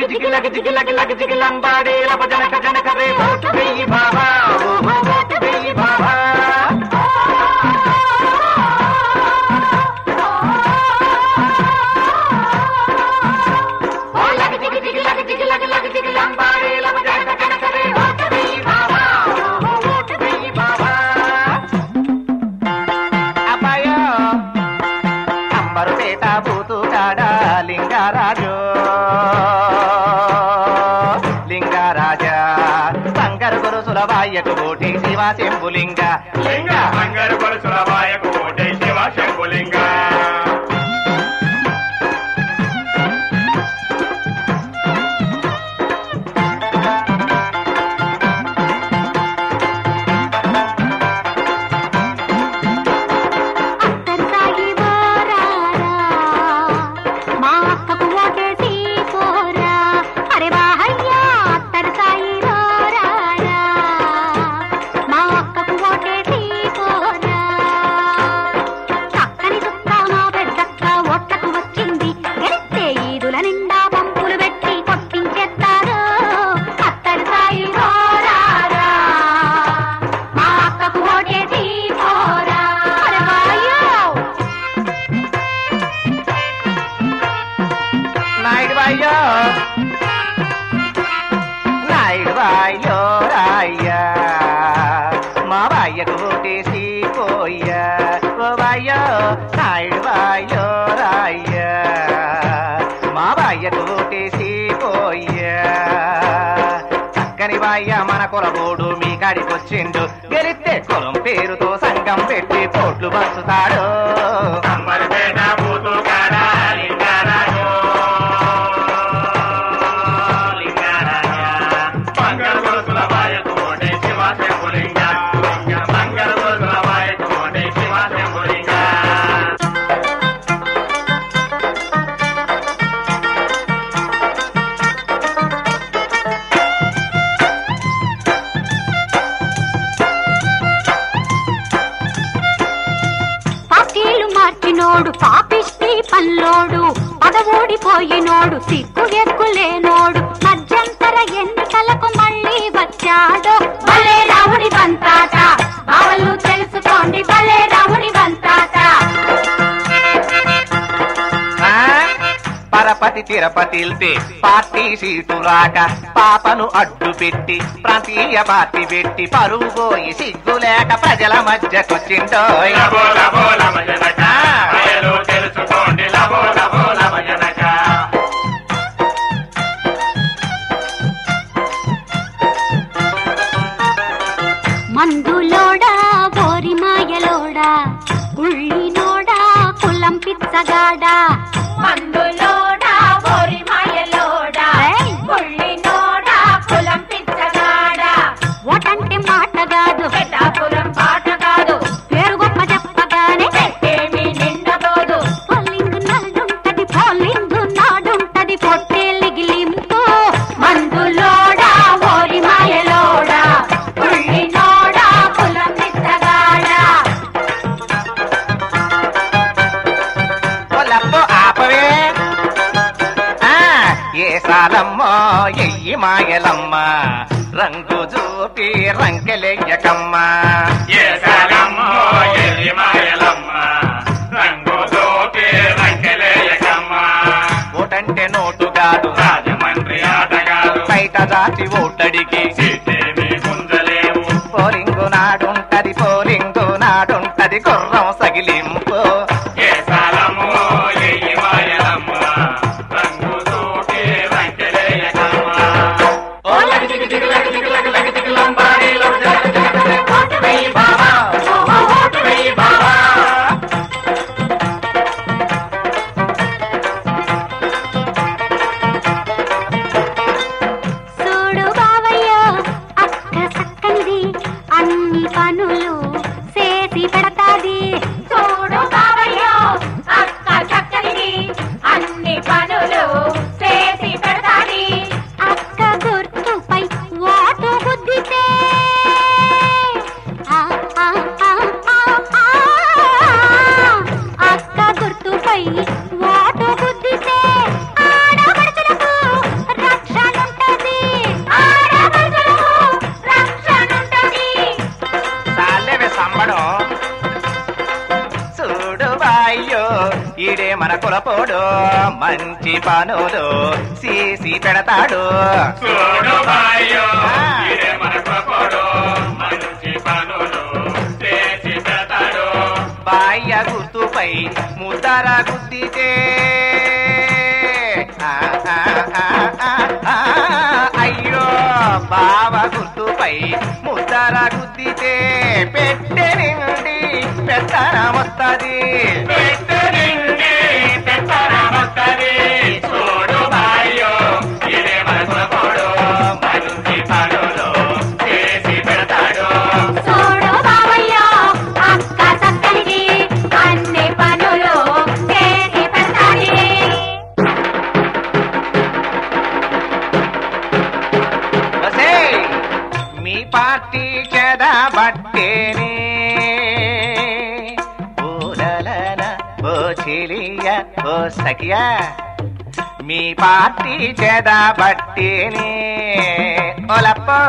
జిగిలగ జిగిలగ లగ జిగిలంబాడే లబ జనక జనక రే ఓటు వెయ్యి బాబా ఓహో ఓటు వెయ్యి బాబా ఓ లగ జిగి జిగి లగ జిగి లగ లగ జిగిలంబాడే లబ జనక జనక రే ఓటు వెయ్యి బాబా ఓహో ఓటు వెయ్యి బాబా అబ్బాయో అంబరుపేట బూతుగాడ లింగరాజు లింగరాజా శంకర్ గురుసుల వాయ్యకు ఓటి శివ శంభులింగ లింగ బంగారు పరుసుల వాయకు ఓటే శివ శంభులింగ అత్తరు తాగి పోరారా, మా అక్కకు ఓటేసి పోరా. అరే వాహయ్యా, అత్తరు తాగి పోరారా, మా అక్కకు ఓటేసి పోరా. చక్కని చుక్క మా పెద్దక్క ఓట్లకు వచ్చింది గెలిస్తే ఈదుల నిండా పంపులు పెట్టి కొట్టించేస్తారు అత్తరు తాగి పోరారా, మా అక్కకు ఓటేసి పోరా. అరే వాయ్యో! నాయుడు వాయ్యో నాయుడు వాయ్యో రాయ్యా మా వాయ్యకు ఓటేసి పోయ్యా ఓ వాయ్యో నాయుడు వాయ్యో రాయ్యా మా వాయ్యకు ఓటేసి పోయ్యా చక్కని వాయ్య మన కులబోడు మీ కాడికొచ్చిండు గెలిస్తే కులం పేరుతో సంఘం పెట్టి పోట్లు పంచుతాడు అంబరిపేట బూతుగాడ లింగరాజు లింగరాజా బంగారు పరుసుల వాయకు ఓటే శివ శంభులింగ లింగ బంగారు పరుసుల వాయకు ఓటే శివ శంభులింగ పార్టీలు మార్చినోడు పాపిష్టి పల్లోడు పదవోడిపోయినోడు సిగ్గు ఎగ్గులేనోడు మధ్యంతర ఎన్నికలకు మళ్ళీ వచ్చాడు భలే రాముడి బంతాట బావలు తెలుసుకోండి భలే రాముడి బంతాట ఆ? పరపతి తిరుపతిల్తే పార్టీ సీటు రాక పాపను అడ్డు పెట్టి ప్రాంతీయ పార్టీ పెట్టి పరువు పోయి సిగ్గు లేక ప్రజల మధ్యకొచ్చిండోయ్ లబో లబో లబ జనక అయలు తెలుసుకోండి లబో లబో లబ జనక మందులోడా బోరి మాయలోడా ఉళ్ళినోడా కులం పిచ్చగాడా మందులోడా బోరి మాయలోడా ఏయ్! పుళ్ళినోడా కులం పిచ్చగాడా ఓటంటే మాట కాదు పెద్దాపురం పాట కాదు పేరు గొప్ప చెప్పగానే ఏమి నిండబోదు పోలింగ్ నాడుంటది పోలింగ్ నాడుంటది పొట్టేలిగిలింపు మందులోడా బోరి మాయలోడా పుళ్ళినోడా కులం పిచ్చగాడా కొలప్పు ఆపవే ఆ, ఏ సాలమ్మో ఎయ్యి మాయలమ్మ రంగు చూపి రంకెలెయ్యకమ్మ ఏసాలమ్మో ఎల్లి మాయలమ్మ రంగు దోపి రంకెలేయకమ్మ ఓటంటే నోటు కాదు రాజమండ్రి ఆటగాడు బయట దాచి ఓటడికి సీతేమి గుంజలేవు పోలింగు నాడుంటది పోలింగు నాడుంటది గుర్రం సగిలింపు ఏసాలమ్మో ఎయ్యి మాయలమ్మ రంగు దోపి రంకెలేయకమ్మ ఓ లగ జిగి జిగి లగ జిగి లగ లగ జిగిలంబాడే లబ జనక జనక రే ఓటు వెయ్యి బాబా ఓహో ఓటు వెయ్యి బాబా చూడు బావయ్యో అక్క సక్కనిది అన్ని పనులు చేసి పెడతాది చూడు మంచి పనులు చేసి పెడతాడు చూడు బాయ్యో ఇదే మన కొడు మంచి పనులు చేసి పెడతాడు బాయ్య గుర్తుపై ముద్దర గుద్దితే ఆ, ఆ, ఆ, ఆ, ఆ, అయ్యో బావ గుర్తుపై ముద్దర గుద్దితే పెట్టె నిండి పెత్తనమొత్తది పెట్టె నిండి పెత్తనమొత్తది. చూడు బాయ్యో ఇదే మన కొడు మంచి పనులు చేసి పెడతాడు చూడు బావయ్య అక్క చక్కనిది అన్ని పనులు చేసి పెడతాది ఒసేయ్, మీ పార్టీ చెదబట్టేనే ఓలలల, ఓ చెలియ ఓ సఖియా మీ పార్టీ చెదబట్టేనే ఓలప్పో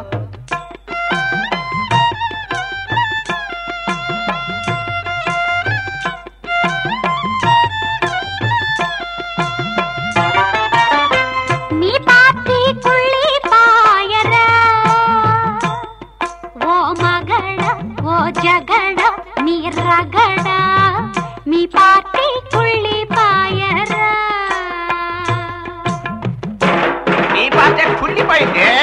నీ పార్టీ కుళ్ళి పాయరా ఓ మగడ ఓ జగడ నీ రగడ మీ పార్టీ కుళ్ళి పాయరా మీ పార్టీ కుళ్ళిపోయిందే